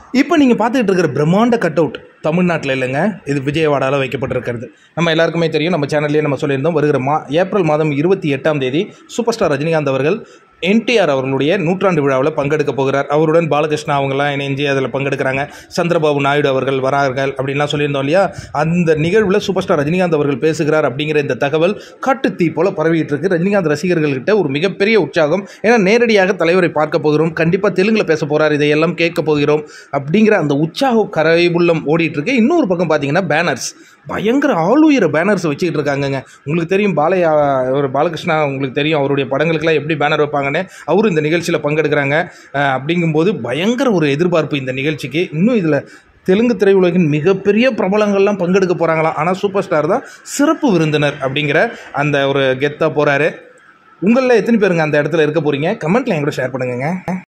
இப்போ நீங்கள் பார்த்துக்கிட்டு இருக்கிற பிரம்மாண்ட கட் அவுட் தமிழ்நாட்டில் இல்லைங்க இது விஜயவாடாவில் வைக்கப்பட்டிருக்கிறது நம்ம எல்லாருக்குமே தெரியும் நம்ம சேனல்லேயே நம்ம சொல்லியிருந்தோம் வருகிற மா ஏப்ரல் மாதம் இருபத்தி எட்டாம் தேதி சூப்பர் ஸ்டார் ரஜினிகாந்த் அவர்கள் என்டிஆர் அவர்களுடைய நூற்றாண்டு விழாவில் பங்கெடுக்க போகிறார் அவருடன் பாலகிருஷ்ணா அவங்கெல்லாம் இணைஞ்சு அதில் பங்கெடுக்கிறாங்க சந்திரபாபு நாயுடு அவர்கள் வரார்கள் அப்படின்லாம் சொல்லியிருந்தோம் இல்லையா அந்த நிகழ்வில் சூப்பர் ஸ்டார் ரஜினிகாந்த் அவர்கள் பேசுகிறார் அப்படிங்கிற இந்த தகவல் காட்டுத்தீ போல பரவிட்டு இருக்கு ரஜினிகாந்த் ரசிகர்கள்கிட்ட ஒரு மிகப்பெரிய உற்சாகம் ஏன்னா நேரடியாக தலைவரை பார்க்க போகிறோம் கண்டிப்பாக தெலுங்கில் பேச போகிறார் இதையெல்லாம் கேட்க போகிறோம் அப்படிங்கிற அந்த உற்சாக கரைபுள்ளம் ஓடிட்டு இருக்கு இன்னொரு பக்கம் பார்த்தீங்கன்னா பேனர்ஸ் பயங்கர ஆளுயர பேனர்ஸ் வச்சுக்கிட்டு இருக்காங்கங்க உங்களுக்கு தெரியும் பாலையா ஒரு பாலகிருஷ்ணா உங்களுக்கு தெரியும் அவருடைய படங்களுக்கெல்லாம் எப்படி பேனர் வைப்பாங்கன்னு அவரும் இந்த நிகழ்ச்சியில் பங்கெடுக்கிறாங்க அஹ் அப்படிங்கும்போது பயங்கர ஒரு எதிர்பார்ப்பு இந்த நிகழ்ச்சிக்கு இன்னும் இதில் தெலுங்கு திரையுலகின் மிகப்பெரிய பிரபலங்கள்லாம் பங்கெடுக்க போகிறாங்களாம் ஆனால் சூப்பர் ஸ்டார் தான் சிறப்பு விருந்தினர் அப்படிங்கிற அந்த ஒரு கெத்தாக போகிறாரு உங்களில் எத்தனை பேருங்க அந்த இடத்துல இருக்க போகிறீங்க கமெண்ட்டில் என் கூட ஷேர் பண்ணுங்கங்க